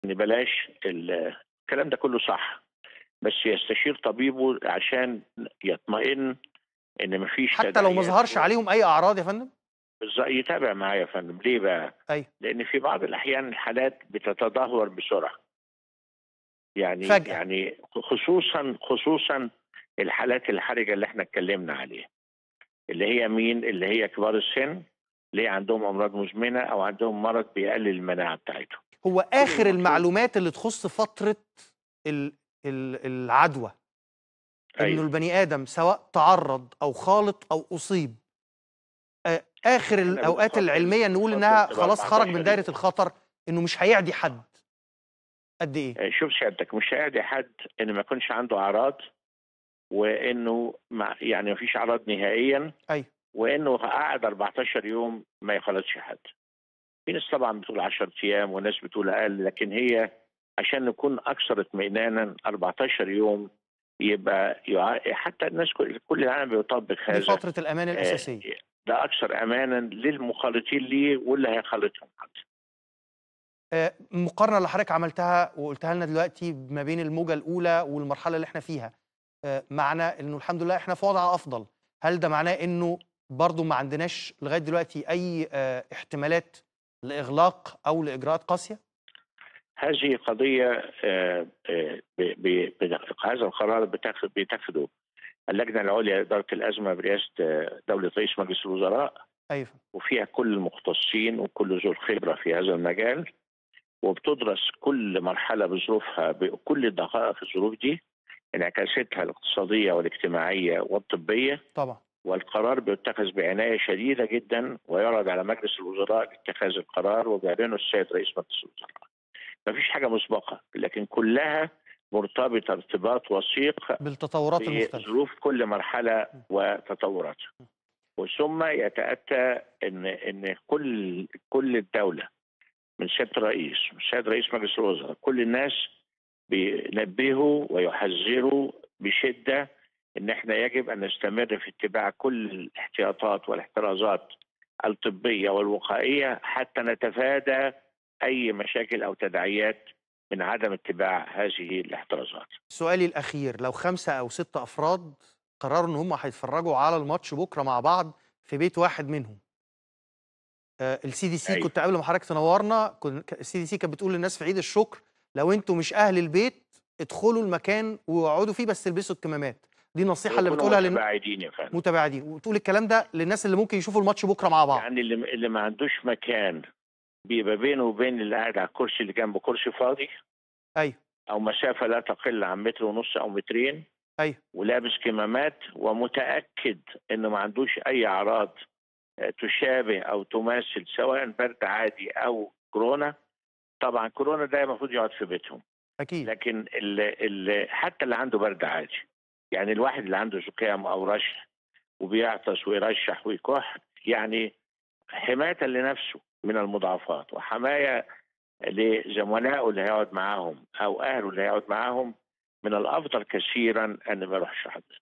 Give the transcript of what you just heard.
ان بلاش ال- الكلام ده كله صح بس يستشير طبيبه عشان يطمئن ان مفيش حتى لو ما تداعيات ظهرش عليهم اي اعراض يا فندم بالظبط يتابع معايا يا فندم ليه بقى؟ أيوة. لان في بعض الاحيان الحالات بتتدهور بسرعه يعني فجأة. يعني خصوصا خصوصا الحالات الحرجه اللي احنا اتكلمنا عليها اللي هي مين؟ اللي هي كبار السن اللي هي عندهم امراض مزمنه او عندهم مرض بيقلل المناعه بتاعتهم هو اخر المفروض- المعلومات اللي تخص فتره ال- ال- العدوى انه أيوة. البني ادم سواء تعرض او خالط او اصيب آه، اخر إحنا الاوقات بنفضل- العلميه نقول بنفضل انها تبقى خلاص خرج 14 من دايره يوم. الخطر انه مش هيعدي حد قد ايه آه، شوف سيادتك مش هيعدي حد ان ما يكونش عنده اعراض وانه ما يعني ما فيش اعراض نهائيا أيوة. وانه قعد 14 يوم ما يخلطش حد في ناس طبعا بتقول 10 ايام وناس بتقول اقل لكن هي عشان نكون اكثر اطمئنانا 14 يوم يبقى يع... حتى الناس كل كل العالم بيطبق دي هذا فتره الامان آه، الاساسيه ده اكثر امانا للمخالطين ليه واللي هيخالطهم حتى آه، المقارنه اللي حضرتك عملتها وقلتها لنا دلوقتي ما بين الموجه الاولى والمرحله اللي احنا فيها آه، معنى انه الحمد لله احنا في وضع افضل هل ده معناه انه برضو ما عندناش لغايه دلوقتي اي آه، احتمالات لاغلاق او لاجراءات قاسيه هذه قضية آه، آه، ب- ب- ب- هذا القرار بتاخد- بتاخده اللجنة العليا لإدارة الأزمة برئاسة آه، دولة رئيس مجلس الوزراء ايوه وفيها كل المختصين وكل ذو الخبرة في هذا المجال وبتدرس كل مرحلة بظروفها بكل دقائق الظروف دي انعكاساتها الاقتصادية والاجتماعية والطبية طبعا والقرار بيتخذ بعناية شديدة جدا ويعرض على مجلس الوزراء لاتخاذ القرار وبيعلنه السيد رئيس مجلس الوزراء. ما فيش حاجة مسبقة لكن كلها مرتبطة ارتباط وثيق بالتطورات المختلفه بظروف كل مرحلة وتطوراتها. وثم يتأتى ان ان كل كل الدولة من سيادة الرئيس وسيادة رئيس مجلس الوزراء كل الناس بينبهوا ويحذروا بشدة ان احنا يجب ان نستمر في اتباع كل الاحتياطات والاحترازات الطبيه والوقائيه حتى نتفادى اي مشاكل او تداعيات من عدم اتباع هذه الاحترازات. سؤالي الاخير لو خمسه او ستة افراد قرروا ان هم هيتفرجوا على الماتش بكره مع بعض في بيت واحد منهم السي دي سي أيوة. كنت قبل ما حضرتك تنورنا السي دي سي كانت بتقول للناس في عيد الشكر لو انتوا مش اهل البيت ادخلوا المكان واقعدوا فيه بس البسوا الكمامات دي نصيحه اللي يكونوا بتقولها للناس متباعدين يا فندم. متباعدين وتقول الكلام ده للناس اللي ممكن يشوفوا الماتش بكره مع بعض يعني اللي اللي ما عندوش مكان بيبقى بينه وبين اللي قاعد على الكرسي اللي جنبه كرسي فاضي ايوه او مسافه لا تقل عن متر ونص او مترين ايوه ولابس كمامات ومتاكد انه ما عندوش اي اعراض آه، تشابه او تماثل سواء برد عادي او كورونا طبعا كورونا ده المفروض يقعد في بيتهم اكيد لكن ال ال حتى اللي عنده برد عادي يعني الواحد اللي عنده زكام او رشح وبيعطس ويرشح ويكح يعني حمايه لنفسه من المضاعفات وحمايه لزملائه اللي هيقعد معاهم او اهله اللي هيقعد معاهم من الافضل كثيرا ان ما يروحش حد